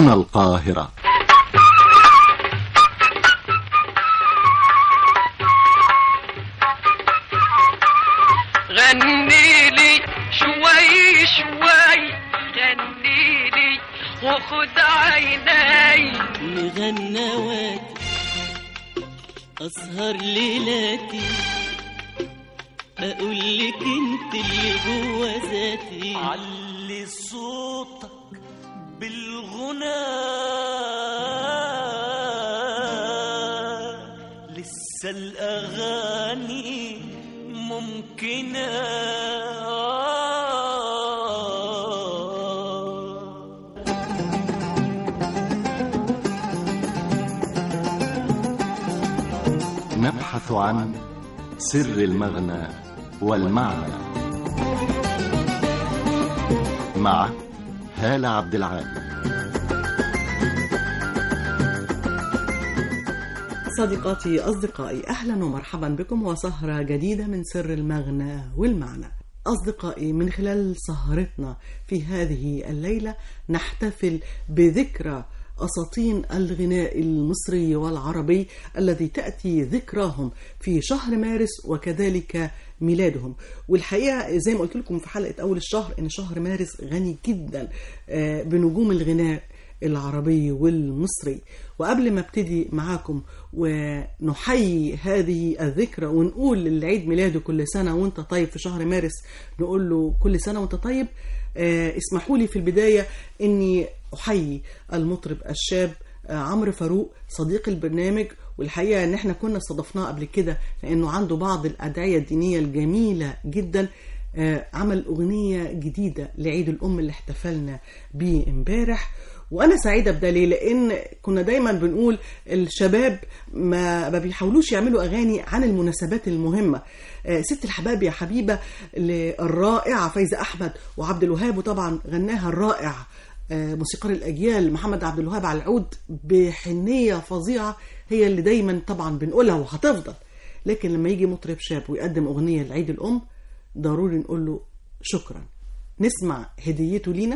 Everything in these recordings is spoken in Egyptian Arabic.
هنا القاهرة غني لي شوي شوي غني لي وخد عيني مغنواتي أسهر ليلاتي أقول لك أنت اللي جوا ذاتي علي صوتك بالغنى لسه الأغاني ممكنة نبحث عن سر المغنى والمعنى مع هالة عبد العال صديقاتي أصدقائي أهلا ومرحبا بكم وسهرة جديدة من سر المغنى والمعنى أصدقائي من خلال سهرتنا في هذه الليلة نحتفل بذكرى أساطين الغناء المصري والعربي الذي تأتي ذكراهم في شهر مارس وكذلك ميلادهم والحقيقة زي ما قلت لكم في حلقة أول الشهر إن شهر مارس غني جدا آه، بنجوم الغناء العربي والمصري وقبل ما ابتدي معاكم ونحيي هذه الذكرى ونقول للعيد ميلاده كل سنة وانت طيب في شهر مارس نقول له كل سنة وانت طيب آه، اسمحوا لي في البداية اني احيي المطرب الشاب آه، عمرو فاروق صديق البرنامج والحقيقة ان احنا كنا استضفناه قبل كده لانه عنده بعض الادعية الدينية الجميلة جدا آه، عمل اغنية جديدة لعيد الام اللي احتفلنا بيه امبارح وانا سعيده بده ليه لان كنا دايما بنقول الشباب ما, ما بيحاولوش يعملوا اغاني عن المناسبات المهمه آه، ست الحباب يا حبيبه الرائعه فايزه احمد وعبد الوهاب وطبعا غناها الرائع آه، موسيقار الاجيال محمد عبد الوهاب على العود بحنيه فظيعه هي اللي دايما طبعا بنقولها وهتفضل لكن لما يجي مطرب شاب ويقدم اغنيه لعيد الام ضروري نقول له شكرا نسمع هديته لينا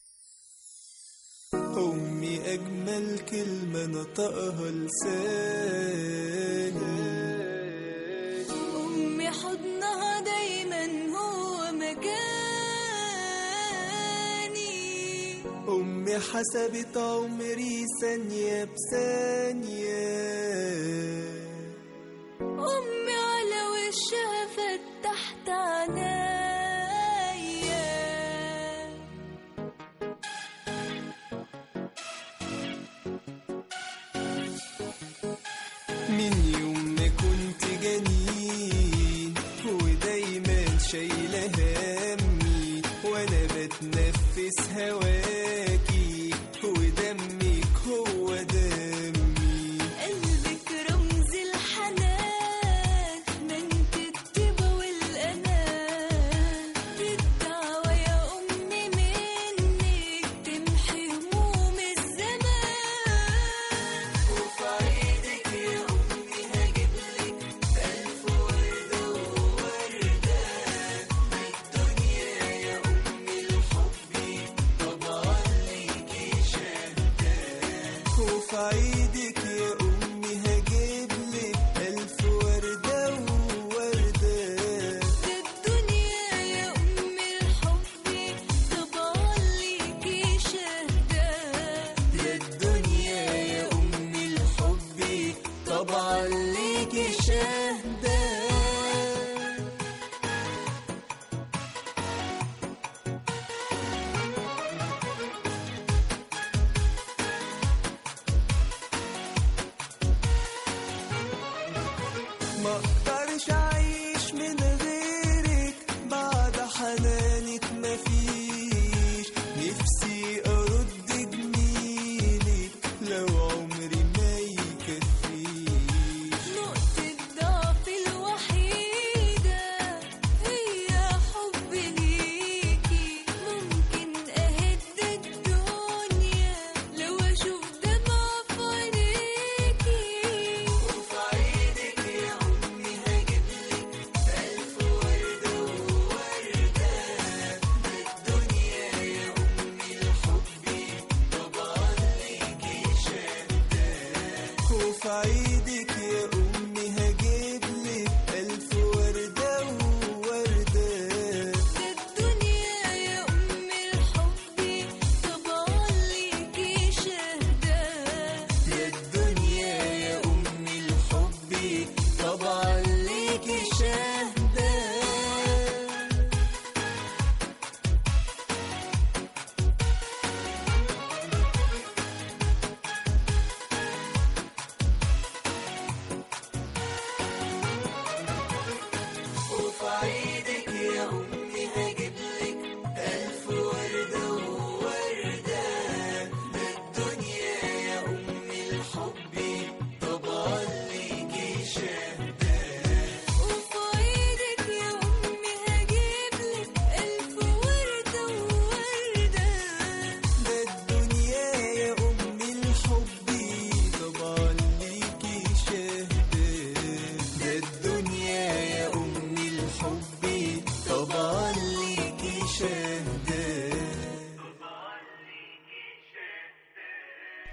أمي أجمل كلمة نطقها لساني أمي حضنها دايما هو مكاني أمي حسبت عمري ثانية بثانية أمي على وشها فتحت عينيا من يوم ما كنت جنين ودايما شايلة همي وأنا بتنفس هواكي ودمك هو دمي قلبك رمز الحنان بنت الطيبة والأمان الدعوة يا أمي منك تمحي هموم الزمان وفي عيدك يا أمي هجيبلك ألف وردة ووردة الدنيا يا أمي لحبي طبعا ليكي شهدة وفي عيدك يا أمي هجيبلك ألف وردة ووردة الدنيا يا أمي الحبي طبعا ليكي شهدة للدنيا يا أمي الحب طبعا ليكي شهدة ما اقدرش اعيش من غيرك بعد حنانك مفيش نفسي ارد جميلك لو عمري ما يكفيش نقطة ضعف الوحيدة هي حبي ليكي ممكن أهد الدنيا لو أشوف دمع في عينيكي وفي عيدك يا أمي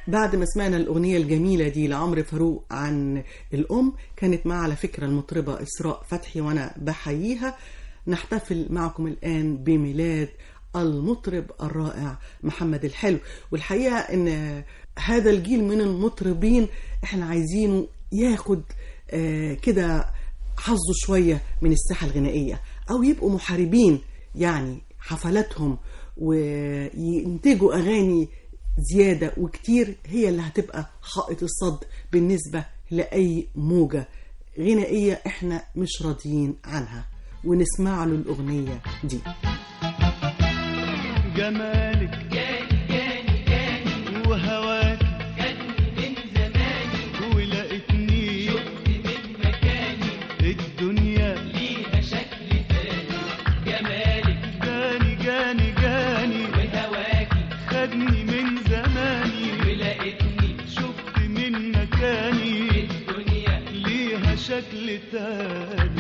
بعد ما سمعنا الأغنية الجميلة دي لعمرو فاروق عن الأم كانت مع على فكرة المطربة إسراء فتحي وأنا بحييها نحتفل معكم الآن بميلاد المطرب الرائع محمد الحلو والحقيقة إن هذا الجيل من المطربين إحنا عايزينه ياخد آه، كده حظه شوية من الساحة الغنائية أو يبقوا محاربين يعني حفلاتهم وينتجوا أغاني زيادة وكتير هي اللي هتبقى حائط الصد بالنسبة لأي موجة غنائية احنا مش راضيين عنها ونسمع له الأغنية دي جمالك جاني جاني جاني وهواك جاني من زماني ولقيتني شفت من مكاني الدنيا ليها شكل تاني جمالك جاني جاني جاني وهواكي خدني من زماني ولقيتني شفت من مكاني الدنيا ليها شكل تاني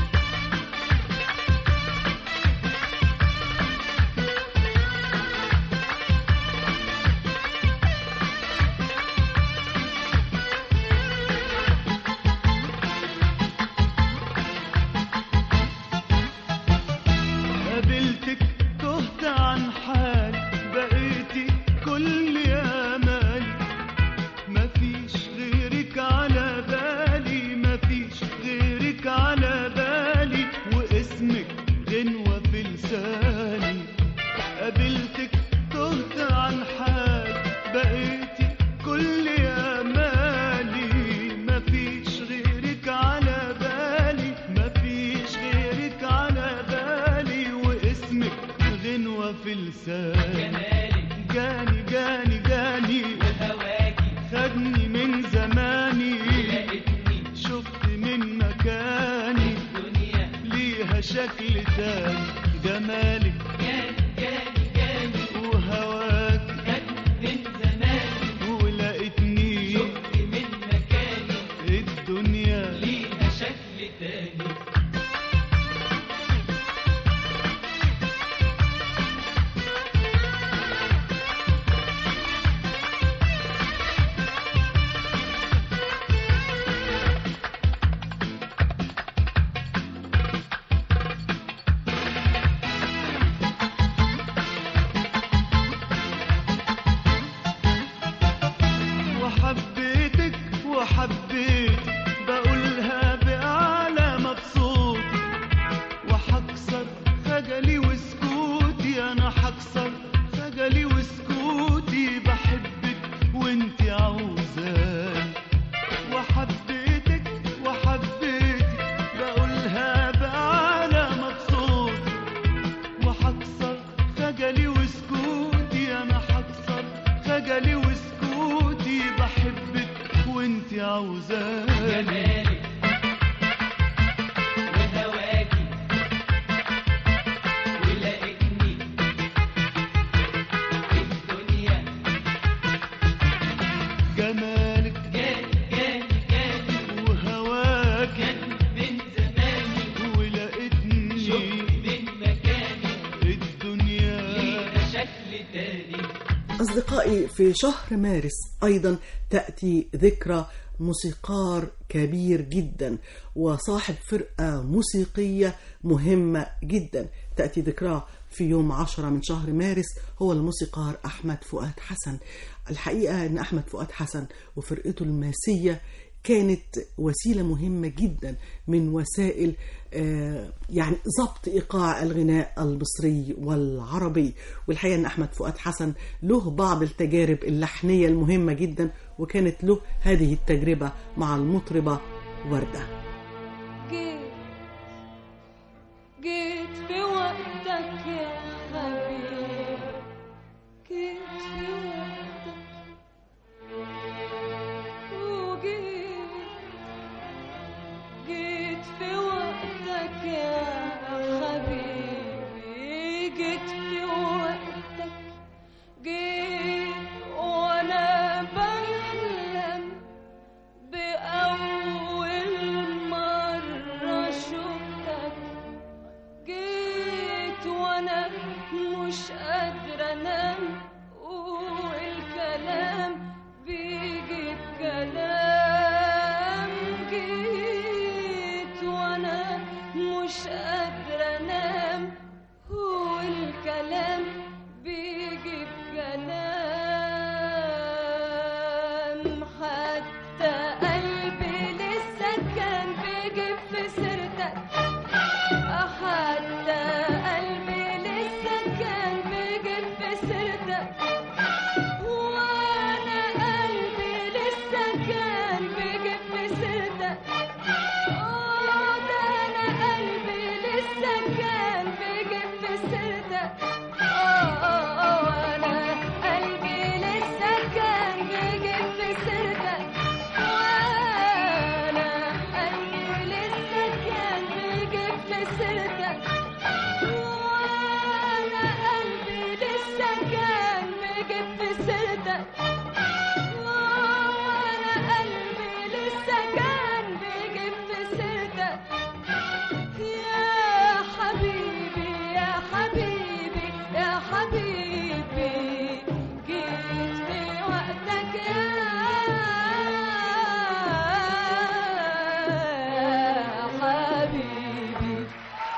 قابلتك تهت عن حالي بقيتي كل امالي مفيش غيرك على بالي مفيش غيرك على بالي واسمك غنوة في لساني قابلتك تهت عن حالي بقيتي كل امالي مفيش غيرك على بالي مفيش غيرك على بالي واسمك غنوة في لساني جاني جاني جاني وهواكي خدني من زماني شفت من مكاني الدنيا ليها شكل تاني جمالك جاني جاني جاني وهواك من زماني ولقيتني شفت من مكاني الدنيا ليها شكل تاني وحبيتك وحبيت بقولها بأعلى مبسوط وحكسر خجلي وسكوتي أنا حكسر خجلي وسكوتي بحبك وانتي عاوزاني وحبيتك وحبيتك بقولها بأعلى مبسوط وحكسر خجلي وسكوتي انا حكسر خجلي وسكوتي بحبك وانتي عاوزاني وهواكي ولقيتني الدنيا جمالك جاني جاني جاني وهواك من زماني ولقيتني شفت من مكاني الدنيا ليها شكل تاني أصدقائي في شهر مارس أيضا تأتي ذكرى موسيقار كبير جدا وصاحب فرقة موسيقية مهمة جدا تأتي ذكراه في يوم عشرة من شهر مارس هو الموسيقار أحمد فؤاد حسن الحقيقة أن أحمد فؤاد حسن وفرقته الماسية كانت وسيلة مهمة جدا من وسائل آه، يعني ضبط إيقاع الغناء المصري والعربي والحقيقة أن أحمد فؤاد حسن له بعض التجارب اللحنية المهمة جدا وكانت له هذه التجربة مع المطربة وردة جيت جيت في وقتك يا حبيبي جيت في وقتك وجيت جيت في وقتك يا حبيبي جيت في وقتك جيت وانا بحلم بأول سردك وانا قلبي لسه كان بيجيب في سردك يا حبيبي يا حبيبي يا حبيبي جيت في وقتك يا حبيبي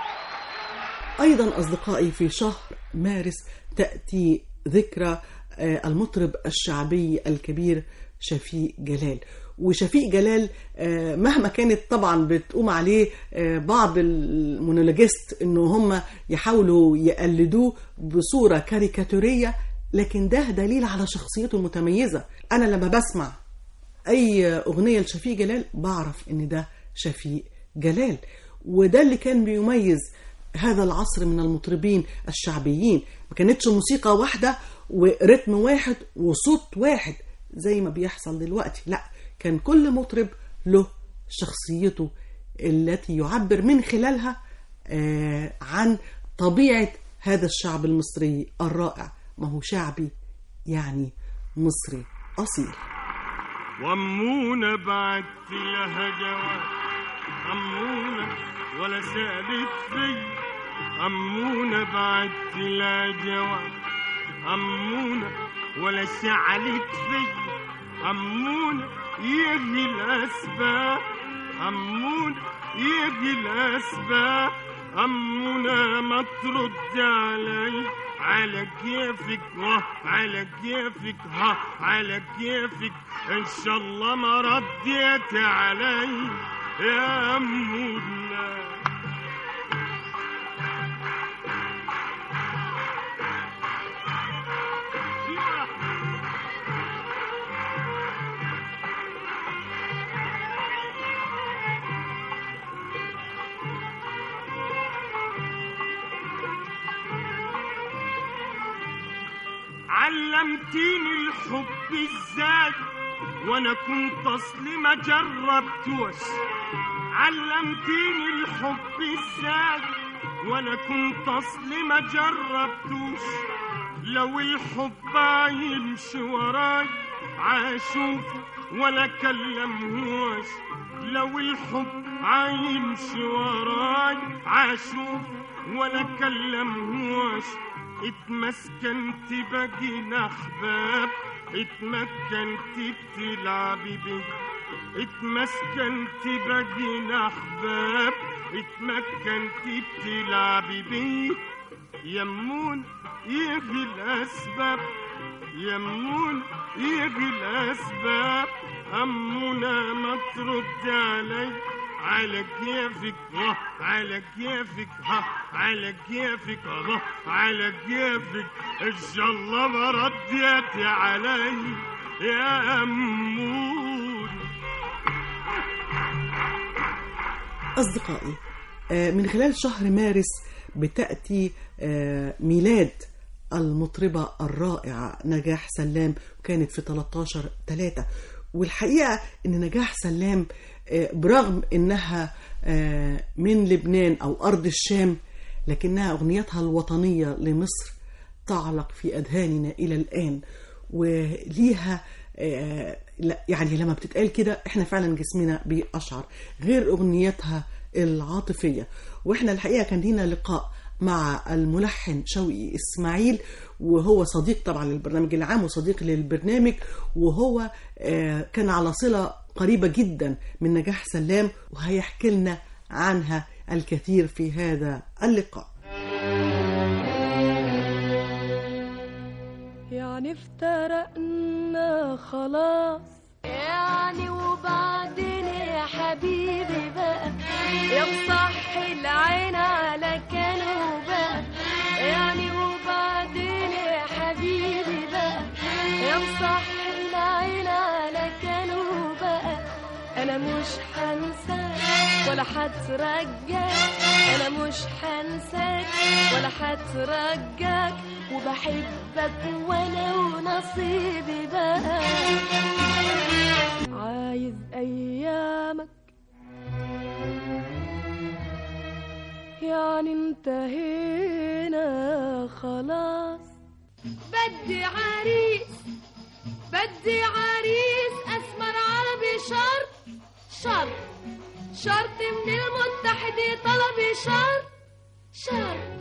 أيضا أصدقائي في شهر مارس تأتي ذكرى آه، المطرب الشعبي الكبير شفيق جلال وشفيق جلال آه، مهما كانت طبعا بتقوم عليه آه، بعض المونولوجيست انه هم يحاولوا يقلدوه بصورة كاريكاتورية لكن ده دليل على شخصيته المتميزة انا لما بسمع اي اغنيه لشفيق جلال بعرف ان ده شفيق جلال وده اللي كان بيميز هذا العصر من المطربين الشعبيين ما كانتش موسيقى واحده ورتم واحد وصوت واحد زي ما بيحصل دلوقتي لا كان كل مطرب له شخصيته التي يعبر من خلالها آه، عن طبيعه هذا الشعب المصري الرائع ما هو شعبي يعني مصري اصيل وامونة بعت لها جواب أمونة ولا سألت في أمونة بعت لها جواب أمونة ولا سألت في أمونة يجي الأسباب أمونة يجي الأسباب أمونة ما ترد علي على كيفك واه على كيفك ها على كيفك ان شاء الله ما رديت علي يا أمونة علمتيني الحب ازاي وانا كنت اصلي ما جربتوش علمتيني الحب ازاي وانا كنت اصلي ما جربتوش لو الحب يمشي وراي عاشوفه ولا كلمهوش لو الحب عايمشي وراي عاشوفه ولا كلمهوش اتمسكنت بجينا احباب اتمكنت بتلعبي بي اتمسكنت بجينا احباب اتمكنت بتلعبي بي يمون يجي الاسباب يمون يجي الاسباب امونا ما ترد علي على كيفك اه على كيفك ها على كيفك اه على كيفك ان شاء الله ما رديت علي يا امون أصدقائي آه، من خلال شهر مارس بتأتي آه، ميلاد المطربة الرائعة نجاح سلام وكانت في 13 3 والحقيقة إن نجاح سلام آه، برغم إنها آه، من لبنان أو أرض الشام لكنها أغنيتها الوطنية لمصر تعلق في أذهاننا إلى الآن وليها آه، لا- يعني لما بتتقال كده احنا فعلا جسمنا بيقشعر غير اغنيتها العاطفيه واحنا الحقيقه كان لينا لقاء مع الملحن شوقي اسماعيل وهو صديق طبعا للبرنامج العام وصديق للبرنامج وهو آه، كان على صله قريبه جدا من نجاح سلام وهيحكي لنا عنها الكثير في هذا اللقاء يعني افترقنا خلاص يعني وبعدين يا حبيبي بقى يا مصحي العين على كانوا بقى يعني وبعدين يا حبيبي بقى يا مصحي العين على كانوا بقى انا مش هنساك ولا هترجاك انا مش هنساك ولا هترجاك وبحبك وانا ونصيبي بقى عايز ايامك يعني انتهينا خلاص بدي عريس بدي عريس أسمر عربي شرط شرط شرط من المتحدة طلبي شرط شرط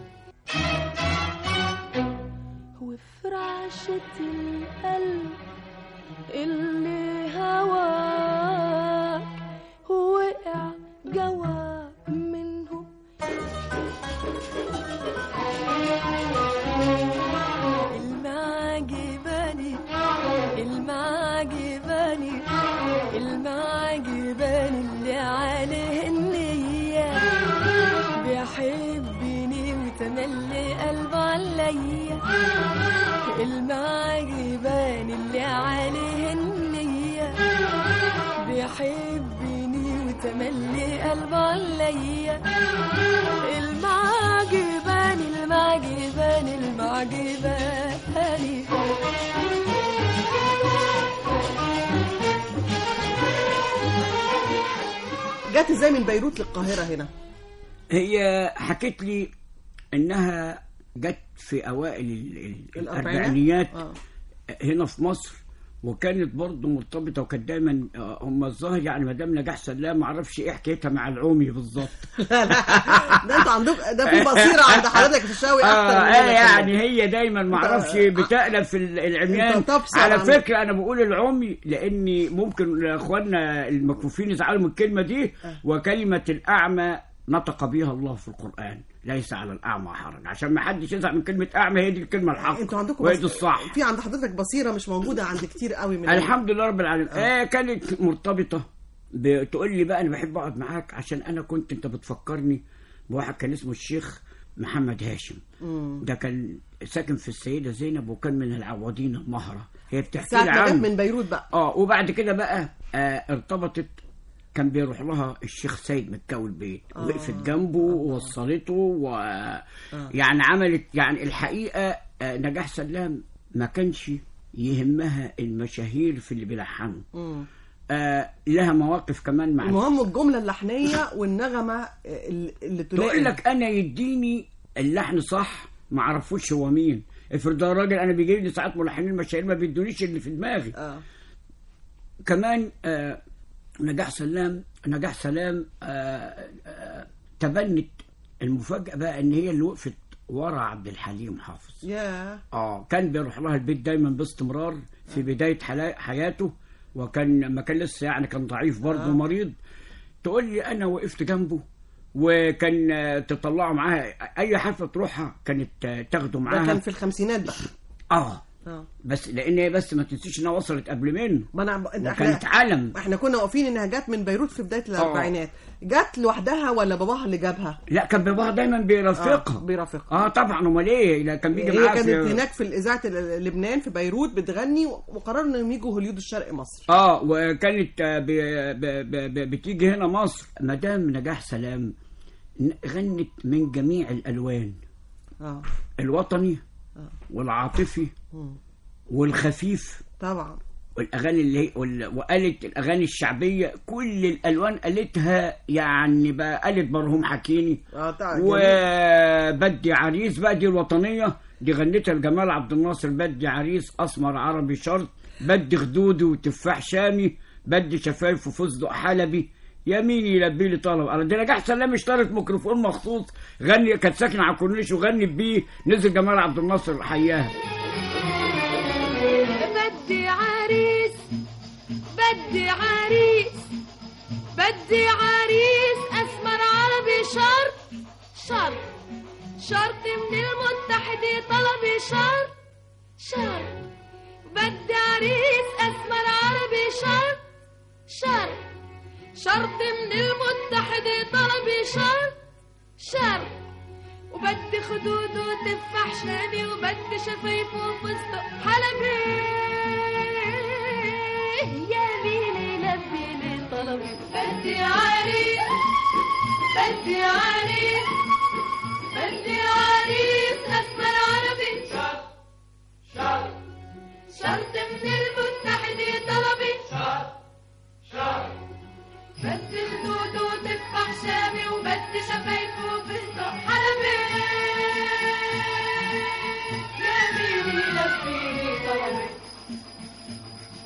وفراشة القلب اللي هواك وقع جواك منه المعجباني المعجباني المعجباني اللي عليه النية بيحبني وتملي قلبه عليا المعجباني اللي عليه النية بيحبني وتملي قلبه عليا المعجباني المعجباني المعجباني جت ازاي من بيروت للقاهرة هنا هي حكت لي انها جت في اوائل ال- ال- الأربعينات؟ الاربعينيات آه. هنا في مصر وكانت برضه مرتبطه وكانت دايما آه، هم الظاهر يعني مدام نجاح سلام ما اعرفش ايه حكايتها مع العومي بالظبط لا لا ده انتوا عندك ده في بصيرة عند حضرتك في الشاوي اه اكتر آه، مننا يعني كمان. هي دايما ما اعرفش بتقلب في ال- العميان انت تبصر على عن- فكره انا بقول العمي لاني ممكن اخواننا المكفوفين يزعلوا من الكلمه دي وكلمه الاعمى نطق بها الله في القران ليس على الاعمى حرج عشان ما حدش يزعل من كلمه اعمى هي دي الكلمه الحق انتوا عندكم وهي بص- دي الصح في عند حضرتك بصيرة مش موجودة عند كتير قوي من الحمد لله رب العالمين آه كانت مرتبطة بتقول لي بقى أنا بحب أقعد معاك عشان أنا كنت أنت بتفكرني بواحد كان اسمه الشيخ محمد هاشم ده كان ساكن في السيدة زينب وكان من العوادين المهرة هي بتحكي ساعة لي ما جت عنه من بيروت بقى اه وبعد كده بقى آه ارتبطت كان بيروح لها الشيخ سيد مكاوي البيت وقفت جنبه ووصلته و يعني عملت يعني الحقيقه آه نجاح سلام ما كانش يهمها المشاهير في اللي بيلحنوا آه لها مواقف كمان مع المهم الجملة اللحنية والنغمة اللي اللي تلاقي تقول لك انا يديني اللحن صح ما اعرفوش هو مين افرض ده راجل انا بيجي لي ساعات ملحنين مشاهير ما بيدونيش اللي في دماغي اه كمان آه نجاح سلام نجاح سلام آه آه تبنت المفاجأة بقى ان هي اللي وقفت ورا عبد الحليم حافظ يا اه كان بيروح لها البيت دايما باستمرار في بداية حلا- حياته وكان ما كان لسه يعني كان ضعيف برضه آه. مريض تقول لي انا وقفت جنبه وكان آه، تطلعوا معاها اي حفله تروحها كانت آه، تاخده ده معاها كان في الخمسينات بقى اه اه بس لان هي بس ما تنسيش انها وصلت قبل منه ما انا وكانت احنا علم احنا كنا واقفين انها جت من بيروت في بدايه الاربعينات جت لوحدها ولا باباها اللي جابها لا كان باباها دايما بيرافقها آه، بيرافقها. اه طبعا امال ايه لا كان بيجي هي معاها كانت في- هناك في الاذاعه ال- لبنان في بيروت بتغني وقرروا انهم يجوا هوليود الشرق مصر اه وكانت آه، ب... ب... ب... ب... بتيجي هنا مصر مدام نجاح سلام ن- غنت من جميع الالوان اه الوطني والعاطفي والخفيف طبعا والاغاني اللي هي وال- وقالت الاغاني الشعبيه كل الالوان قالتها يعني بقى قالت مرهوم حكيني اه طبعا جميل. وبدي عريس بقى دي الوطنيه دي غنتها لجمال عبد الناصر بدي عريس اسمر عربي شرط بدي خدودي وتفاح شامي بدي شفايف وفستق حلبي يمين يلبي لي طلب انا دي نجاح سلام اشترت ميكروفون مخصوص غني كانت ساكنه على الكورنيش وغنت بيه نزل جمال عبد الناصر حياها بدي عريس بدي عريس بدي عريس اسمر عربي شرط شرط شرط من المتحدة طلبي شرط شرط بدي عريس اسمر عربي شرط شرط شرط من المتحدة طلبي شرط شرط وبدي خدود وتفاح شامي وبدي شفايف وفستق حلبي يا مين لبي لي طلبي بدي عريس بدي عريس بدي عريس اسمر عربي شرط شرط شرط من المتحدة طلبي شرط شرط بدي خدود وتفاح شامي وبدي شفايف وفستق حلبي يا مين لبي لي طلبي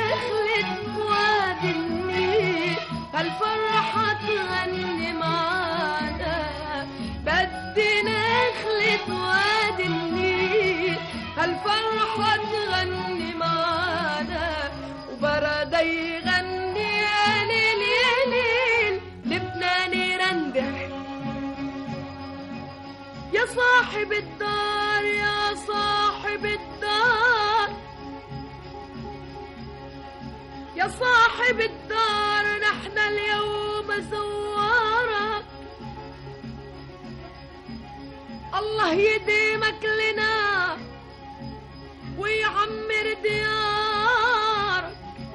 نخلة وادي النيل هالفرحة تغني معانا بدي نخلة وادي النيل هالفرحة تغني معانا وبردا يغني يا ليل يا ليل لبناني رندح يا صاحب الدار يا صاحب الدار يا صاحب الدار نحن اليوم زوارك الله يديمك لنا ويعمر ديارك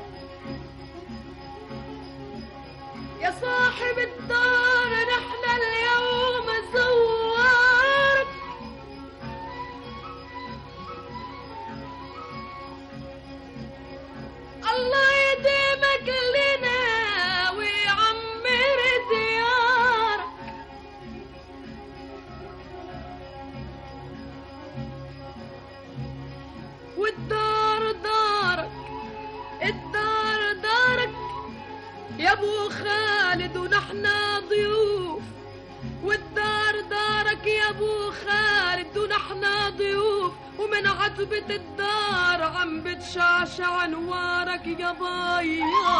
يا صاحب الدار نحن اليوم زوارك الله يديمك لنا ويعمر ديارك والدار دارك الدار دارك يا ابو خالد ونحن ضيوف والدار دارك يا ابو خالد ونحن ضيوف ومن عتبة الدار عم بتشعشع انوارك يا باي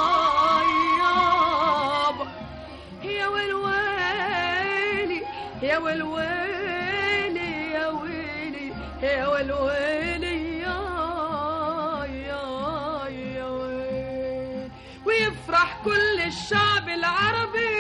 يابا يا والويلي يا والويلي يا ويلي يا والويلي يا يا يا ويلي ويفرح كل الشعب العربي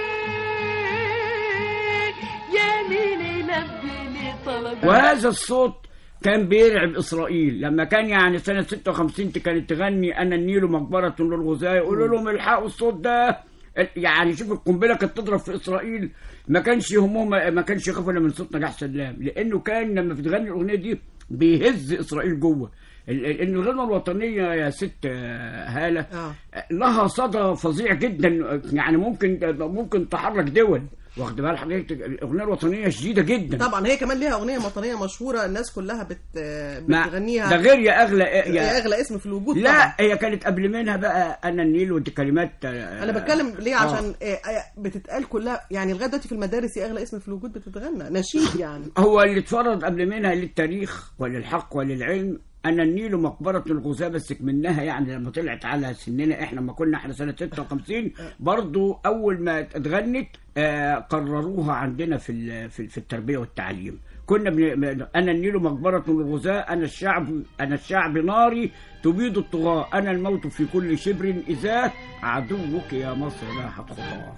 يا مين يلبي لي طلبي وهذا الصوت كان بيرعب اسرائيل لما كان يعني سنه 56 كانت تغني انا النيل مقبره للغزاة يقولوا لهم الحقوا الصوت ده يعني شوف القنبله كانت تضرب في اسرائيل ما كانش يهمهم ما كانش يخافوا الا من صوت نجاح سلام لانه كان لما بتغني الاغنيه دي بيهز اسرائيل جوه ال- ال- ان الغنوه الوطنيه يا ست آه، هاله آه. لها صدى فظيع جدا يعني ممكن ممكن تحرك دول واخد بال حضرتك الاغنيه الوطنيه شديده جدا طبعا هي كمان ليها اغنيه وطنيه مشهوره الناس كلها بت ما- بتغنيها ده غير يا اغلى يا يا اغلى اسم في الوجود لا طبعا هي كانت قبل منها بقى انا النيل ودي كلمات آه، انا بتكلم ليه آه. عشان آه، آه، بتتقال كلها يعني لغايه دلوقتي في المدارس يا اغلى اسم في الوجود بتتغنى نشيد يعني هو اللي اتفرض قبل منها للتاريخ وللحق وللعلم أن النيل مقبرة الغزاة بس منها يعني لما طلعت على سننا احنا لما كنا احنا سنة 56 برضو أول ما اتغنت آه قرروها عندنا في ال- في في التربية والتعليم كنا بن... أنا النيل مقبرة الغزاة أنا الشعب أنا الشعب ناري تبيد الطغاة أنا الموت في كل شبر إذا عدوك يا مصر لاحت خطاه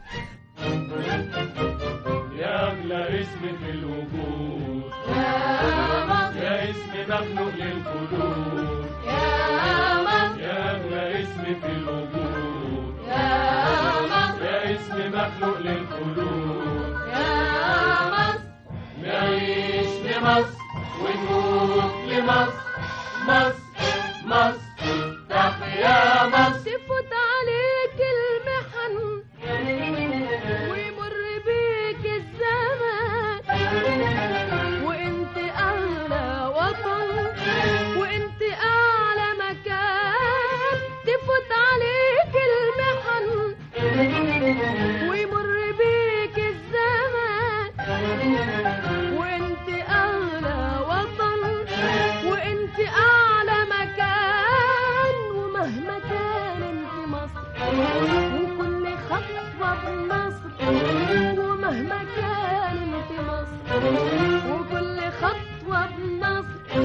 يا أغلى اسم في الوجود يا اسم مخلوق للقلوب يا أغلى اسم في الوجود يا اسم مخلوق للقلوب نعيش لمصر ونموت لمصر مصر مصر تحيا مصر تفوت عليك المحن ويمر بيك الزمان وانت اعلى وطن وانت اعلى مكان تفوت عليك المحن ويمر بيك الزمان وانت اعلى وطن وانت اعلى مكان ومهما كان انت مصر وكل خطوة بمصر ومهما كان انت مصر وكل خطوة بمصر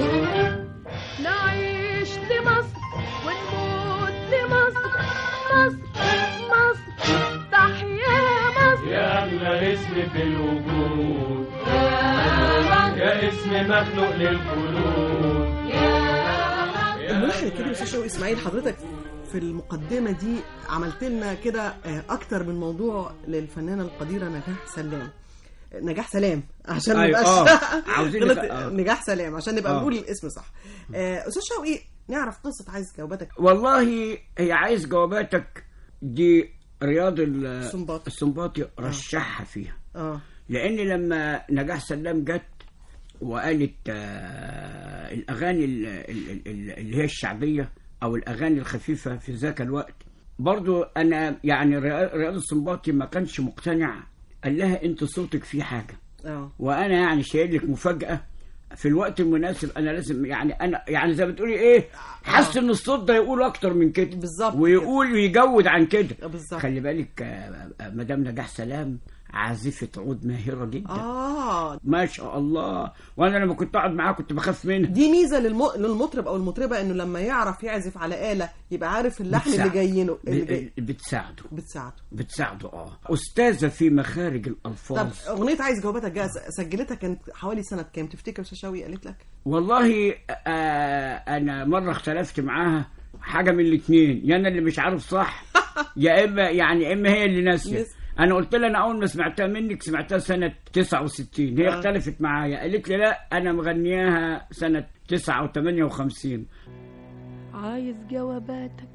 نعيش لمصر ونموت لمصر مصر مصر تحيا مصر يا أغلى اسم في الوجود يا اسم مخلوق للقلوب الملحن الكبير استاذ شوقي اسماعيل حضرتك في المقدمه دي عملت لنا كده آه، اكتر من موضوع للفنانه القديره نجاح سلام نجاح سلام عشان أيوة، نبقاش آه. عاوزين غلط- نبقى- آه. نجاح سلام عشان نبقى آه. نقول الاسم صح آه، استاذ شوقي نعرف قصه عايز جواباتك والله هي عايز جواباتك دي رياض ال- السنباطي. السنباطي رشحها فيها اه لان لما نجاح سلام جت وقالت آه الاغاني ال- ال- ال- اللي هي الشعبيه او الاغاني الخفيفه في ذاك الوقت برضو انا يعني ريا- رياض السنباطي ما كانش مقتنع قال لها انت صوتك فيه حاجه اه وانا يعني شايل لك مفاجاه في الوقت المناسب انا لازم يعني انا يعني زي ما بتقولي ايه حاسس ان الصوت ده يقول اكتر من كده بالظبط ويقول ويجود عن كده آه، بالظبط. خلي بالك آه، آه، مدام نجاح سلام عازفه عود ماهره جدا اه ما شاء الله وانا لما كنت اقعد معاها كنت بخاف منها دي ميزه للم... للمطرب او المطربه انه لما يعرف يعزف على آلة يبقى عارف اللحن اللي بتساعد. جايينه اللي جاي ب- بتساعده بتساعده بتساعده اه استاذه في مخارج طب الالفاظ اغنيه عايز جواباتك جاهزه سجلتها كانت حوالي سنه كام تفتكر ششاوي قالت لك والله آه انا مره اختلفت معاها حاجه من الاثنين يا انا اللي مش عارف صح يا اما يعني اما هي اللي ناسيه يس. انا قلت لها انا اول ما سمعتها منك سمعتها سنه 69 هي آه. اختلفت معايا قالت لي لا انا مغنياها سنه 9 و58 عايز جواباتك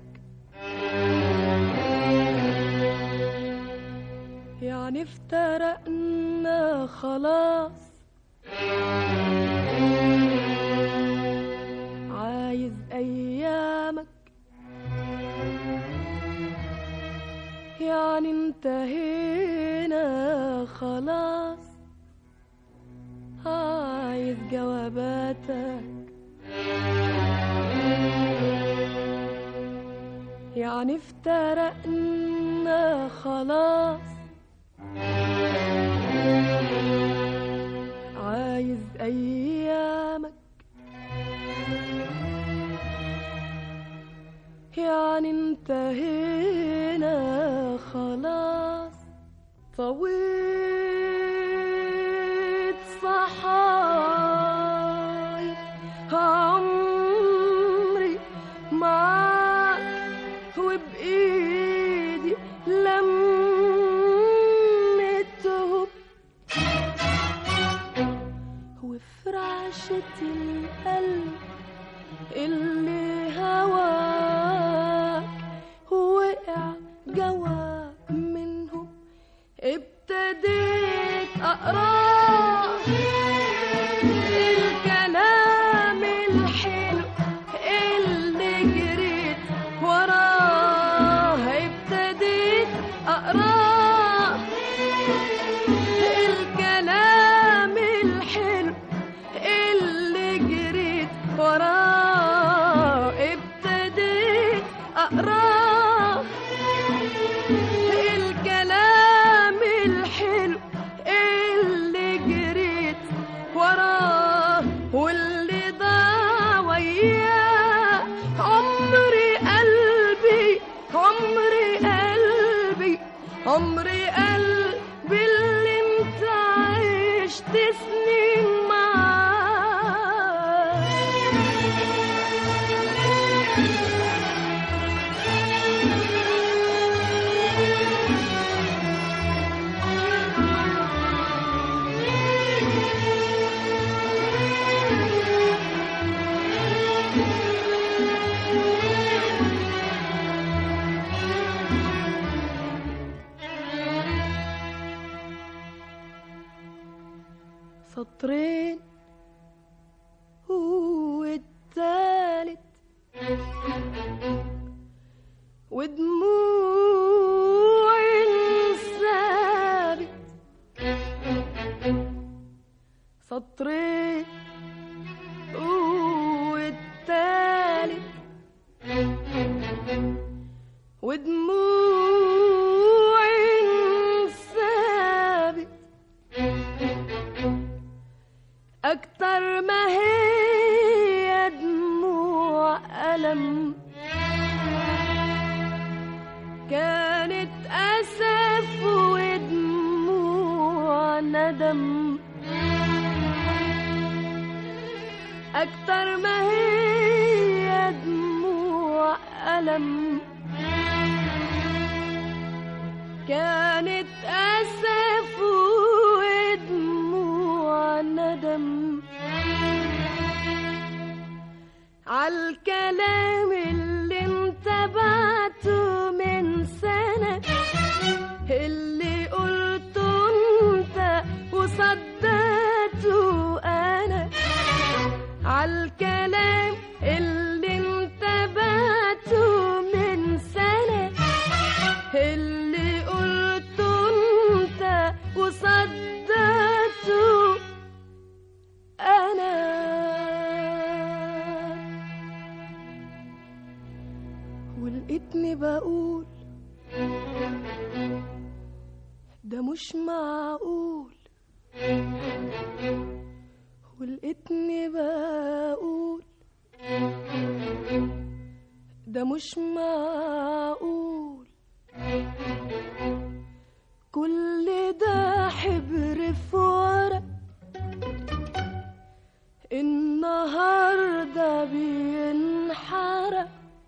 يعني افترقنا خلاص عايز ايامك يعني انتهينا خلاص عايز جواباتك يعني افترقنا خلاص عايز ايامك يعني انتهينا خلاص طويت صحاي عمري معاك وبإيدي لمتهم وفي رعشة القلب اللي هواك وقع جواك منهم ابتديت اقراه الكلام الحلو اللي جريت وراه ابتديت اقراه الكلام الحلو اللي جريت وراه ابتديت اقراه الكلام الحلو اللي جريت وراه واللي ضاع وياه عمري قلبي عمري قلبي عمري قلبي اللي انت عشت سنين معاه سطرين والتالت ودموع انسابت سطرين والتالت ودموع انسابت أكتر ما هي دموع ألم كانت أسف ودموع ندم أكتر ما هي دموع ألم كانت أسف ودموع ندم عالكلام اللي انت بعته من سنة اللي قلته انت وصدقته انا عالكلام اللي انت بعته ولقيتني بقول ده مش معقول ولقيتني بقول ده مش معقول كل ده حبر في ورق النهارده بينحرق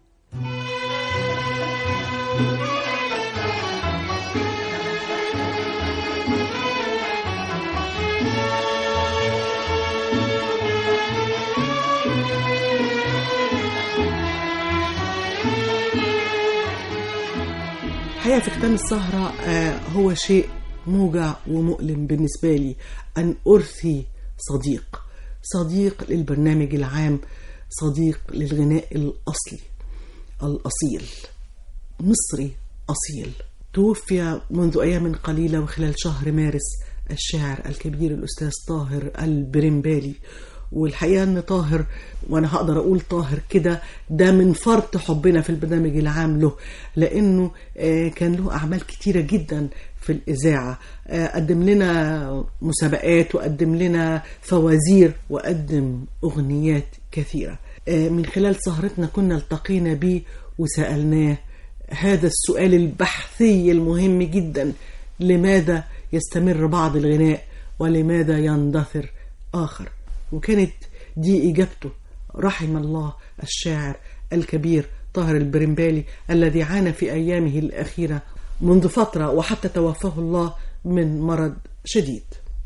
الحقيقة في ختام السهرة آه، هو شيء موجع ومؤلم بالنسبة لي أن أرثي صديق صديق للبرنامج العام صديق للغناء الأصلي الأصيل مصري أصيل توفي منذ أيام قليلة وخلال شهر مارس الشاعر الكبير الأستاذ طاهر البرمبالي والحقيقة أن طاهر وأنا هقدر أقول طاهر كده ده من فرط حبنا في البرنامج العام له لأنه آه، كان له أعمال كتيرة جدا في الإذاعة آه، قدم لنا مسابقات وقدم لنا فوازير وقدم أغنيات كثيرة آه، من خلال سهرتنا كنا التقينا بيه وسألناه هذا السؤال البحثي المهم جدا لماذا يستمر بعض الغناء ولماذا يندثر آخر وكانت دي إجابته رحم الله الشاعر الكبير طاهر البرمبالي الذي عانى في أيامه الأخيرة منذ فترة وحتى توفاه الله من مرض شديد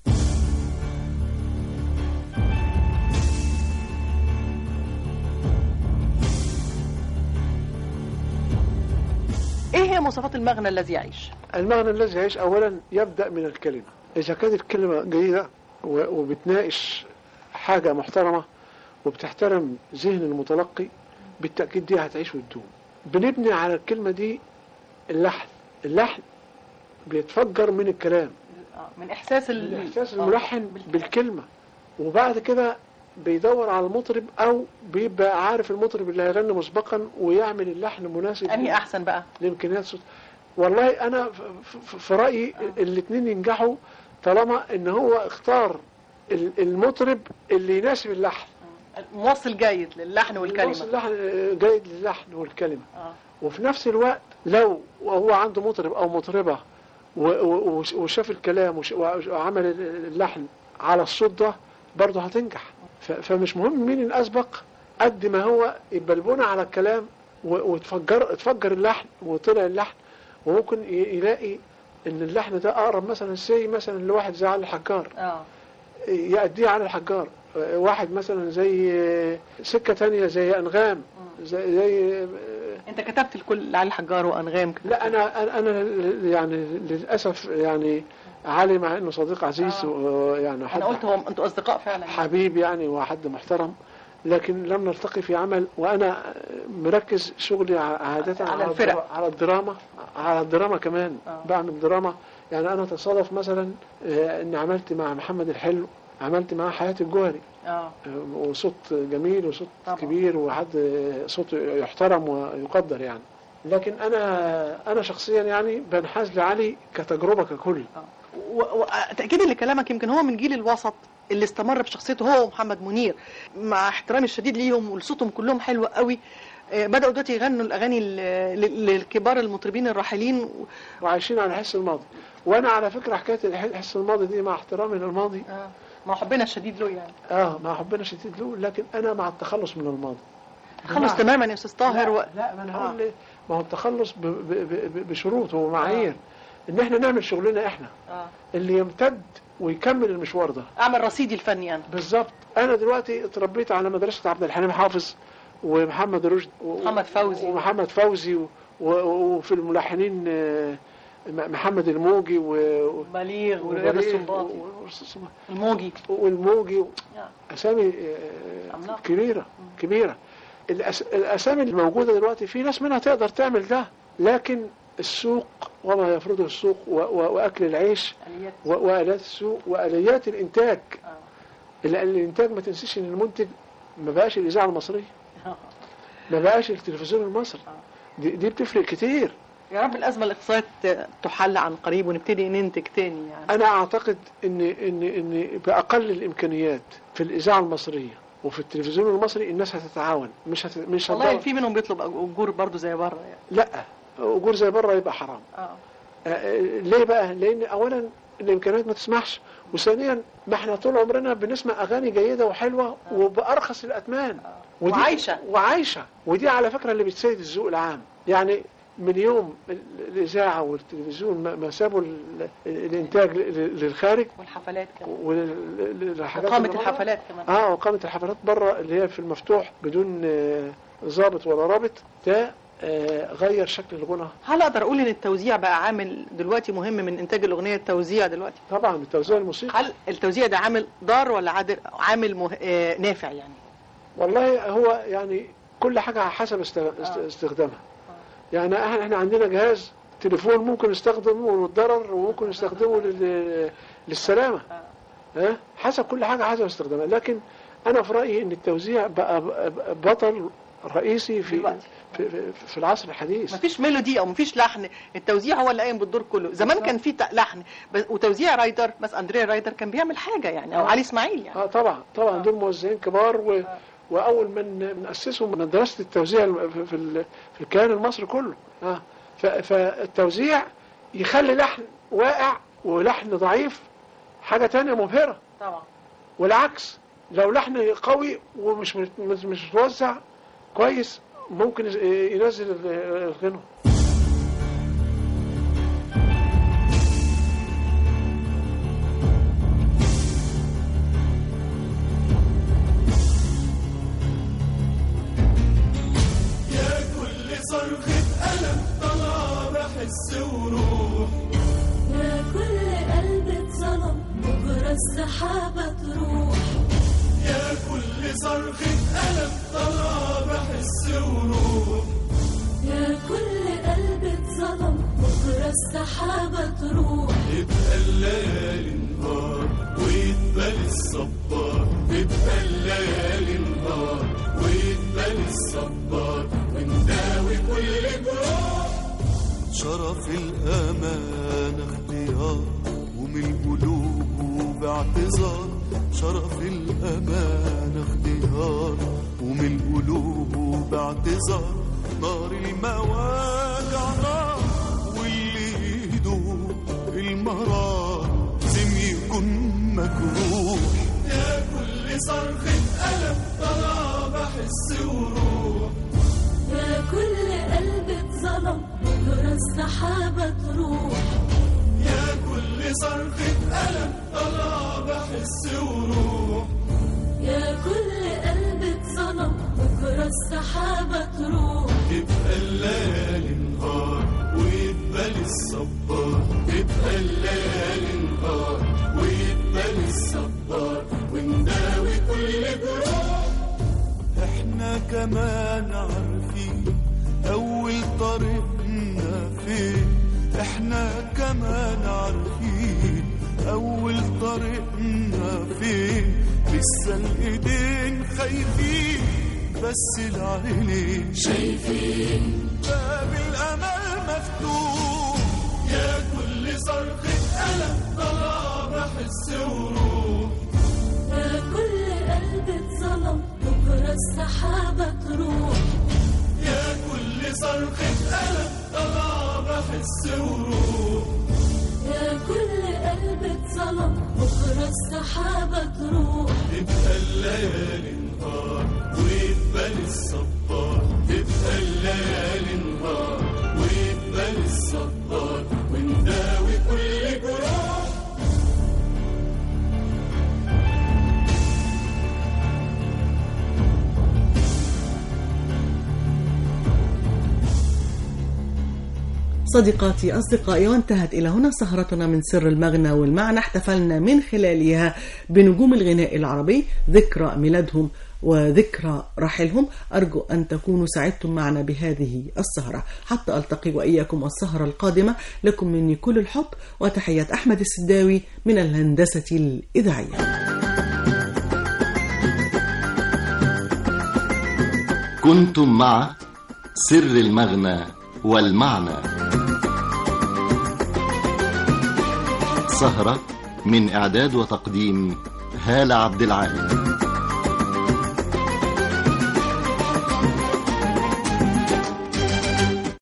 ايه هي مواصفات المغنى الذي يعيش المعنى الذي يعيش أولا يبدأ من الكلمة إذا كانت الكلمة جيدة و- وبتناقش حاجة محترمة وبتحترم ذهن المتلقي بالتأكيد دي هتعيش وتدوم بنبني على الكلمة دي اللحن اللحن بيتفجر من الكلام من احساس ال... من إحساس الملحن بالكلمة وبعد كده بيدور على المطرب أو بيبقى عارف المطرب اللي هيغني مسبقا ويعمل اللحن مناسب انهي احسن بقى لامكانيات صوت والله انا ف- ف- في رايي الاثنين ينجحوا طالما ان هو اختار ال- المطرب اللي يناسب اللحن موصل جيد للحن والكلمه يوصل اللحن جيد للحن والكلمه آه. وفي نفس الوقت لو هو عنده مطرب او مطربه و- و- وش- وشاف الكلام وش- وعمل اللحن على الصوت ده برضه هتنجح ف- فمش مهم مين الاسبق قد ما هو يبقى البنى على الكلام و- وتفجر اتفجر اللحن وطلع اللحن وممكن ي- يلاقي ان اللحن ده اقرب مثلا سي مثلا لواحد زي علي الحجار اه يأديه على الحجار واحد مثلا زي سكة تانية زي أنغام زي, زي انت كتبت الكل علي الحجار وانغام كده. لا أنا أنا يعني للأسف يعني علي مع إنه صديق عزيز ويعني حد انا قلت هو انتوا اصدقاء فعلا حبيب يعني وحد محترم لكن لم نلتقي في عمل وأنا مركز شغلي عادة على الفرق. الدرا- على الدراما على الدراما كمان بعمل دراما يعني أنا تصادف مثلا آه، إني عملت مع محمد الحلو عملت معاه حياة الجوهري اه وصوت جميل وصوت طبعا. كبير وحد صوت يحترم ويقدر يعني لكن انا انا شخصيا يعني بنحاز لعلي كتجربه ككل وتأكيدا لكلامك يمكن هو من جيل الوسط اللي استمر بشخصيته هو ومحمد منير مع احترامي الشديد ليهم وصوتهم كلهم حلو قوي آه، بدأوا دلوقتي يغنوا الأغاني ل- ل- للكبار المطربين الراحلين وعايشين على حس الماضي وانا على فكره حكايه الح- حس الماضي دي مع احترامي للماضي آه، مع حبنا الشديد له يعني اه مع حبنا شديد له لكن انا مع التخلص من الماضي خلص بمعنى- تماما يا أستاذ طاهر و... لا, لا ما انا هقول ليه ما هو التخلص ب- ب- ب- بشروط ومعايير ان احنا نعمل شغلنا احنا آه. اللي يمتد ويكمل المشوار ده أعمل رصيدي الفني أنا بالظبط انا دلوقتي اتربيت على مدرسه عبد الحليم حافظ ومحمد رشد و- محمد فوزي. ومحمد فوزي و- و- وفي الملحنين آه، م- محمد الموجي و- بليغ ورياض وبليغ السلطاتي و- و- الموجي والموجي و- آه. اسامي آه، عملاقة. كبيره كبيره الأس... الاسامي اللي موجوده دلوقتي في ناس منها تقدر تعمل ده لكن السوق وما يفرضه السوق و... و... واكل العيش آليات. و... والات السوق واليات الانتاج لان الانتاج ما تنسيش ان المنتج ما بقاش الاذاعه المصريه ما بقاش التلفزيون المصري دي, دي بتفرق كتير يا رب الازمه الاقتصاديه تحل عن قريب ونبتدي ننتج تاني يعني انا اعتقد ان ان ان باقل الامكانيات في الاذاعه المصريه وفي التلفزيون المصري الناس هتتعاون مش هت... مش والله هتدور في منهم بيطلب اجور برضو زي بره يعني لا اجور زي بره يبقى حرام اه آه، ليه بقى لان اولا الامكانيات ما تسمحش وثانيا ما احنا طول عمرنا بنسمع اغاني جيده وحلوه وبارخص الاثمان ودي- وعايشة. وعايشه ودي على فكره اللي بتسيد الذوق العام يعني من يوم ال- الاذاعه والتلفزيون ما- ما سابوا ال- الانتاج ل- للخارج والحفلات كمان والحاجات وقامة اللي بره. الحفلات كمان اه وقامة الحفلات بره اللي هي في المفتوح بدون آه، ضابط ولا رابط ده آه، غير شكل الغنى هل اقدر اقول ان التوزيع بقى عامل دلوقتي مهم من انتاج الاغنيه التوزيع دلوقتي طبعا التوزيع الموسيقي هل التوزيع ده عامل ضار ولا عادل عامل مه... آه نافع يعني والله هو يعني كل حاجة على حسب است- است- استخدامها يعني احنا احنا عندنا جهاز تليفون ممكن نستخدمه للضرر وممكن نستخدمه لل- للسلامة ها حسب كل حاجة حسب استخدامها لكن انا في رأيي ان التوزيع بقى بقى بطل رئيسي في دلوقتي. في, في, في العصر الحديث مفيش ميلودي او مفيش لحن التوزيع هو اللي قايم بالدور كله زمان كان في ت- لحن بس وتوزيع رايدر بس اندريا رايدر كان بيعمل حاجه يعني او آه. علي اسماعيل يعني اه طبعا طبعا دول موزعين كبار و... واول من من اسسوا مدرسه التوزيع الم- في في, ال... في الكيان المصري كله اه ف... فالتوزيع يخلي لحن واقع ولحن ضعيف حاجه تانية مبهره طبعا والعكس لو لحن قوي ومش مش, مش متوزع كويس ممكن يز- ينزل ال- الغنى يا كل صرخة ألم طلع بحس وروح يا كل قلب اتظلم بكرة السحابة تروح يا كل صرخة ألم طلع بحس وروح يا كل قلب اتظلم بكرة السحابة تروح تبقى الليالي نهار ويتبل الصبار تبقى الليالي نهار ويتبل الصبار ونداوي كل جروح شرف الأمان اختيار ومن القلوب اعتذار شرف الأمان اختيار ومن القلوب اعتذار نار المواجع نار واللي يدوق المرار لازم يكون مجروح يا كل صرخة ألم طلع بحس وروح يا كل قلب اتظلم بكرة السحابة تروح يا كل صرخة ألم طلع بحس وروح يا كل قلب اتظلم بكرة السحابة تروح تبقى الليالي نهار ويتبل الصبار تبقى الليالي نهار ويتبل الصبار ونداوي كل جروح احنا كمان عارفين اول طريقنا فين احنا كمان عارفين اول طريقنا فين لسه الايدين خايفين بس العينين شايفين باب الامل مفتوح يا كل صرخة ألم طلع بحس وروح يا كل قلب اتظلم بكرة السحابة تروح يا كل صرخة ألم طلع بحس وروح يا كل قلب اتظلم بكرة السحابة تروح تبقى الليالي نهار ويتبل الصبار تبقى الليالي نهار ويتبل الصبار ونداوي كل جروح صديقاتي أصدقائي وانتهت إلى هنا سهرتنا من سر المغنى والمعنى احتفلنا من خلالها بنجوم الغناء العربي ذكرى ميلادهم وذكرى رحلهم أرجو أن تكونوا سعدتم معنا بهذه السهرة حتى ألتقي وإياكم السهرة القادمة لكم مني كل الحب وتحيات أحمد السداوي من الهندسة الإذاعية كنتم مع سر المغنى والمعنى سهرة من إعداد وتقديم هالة عبد العال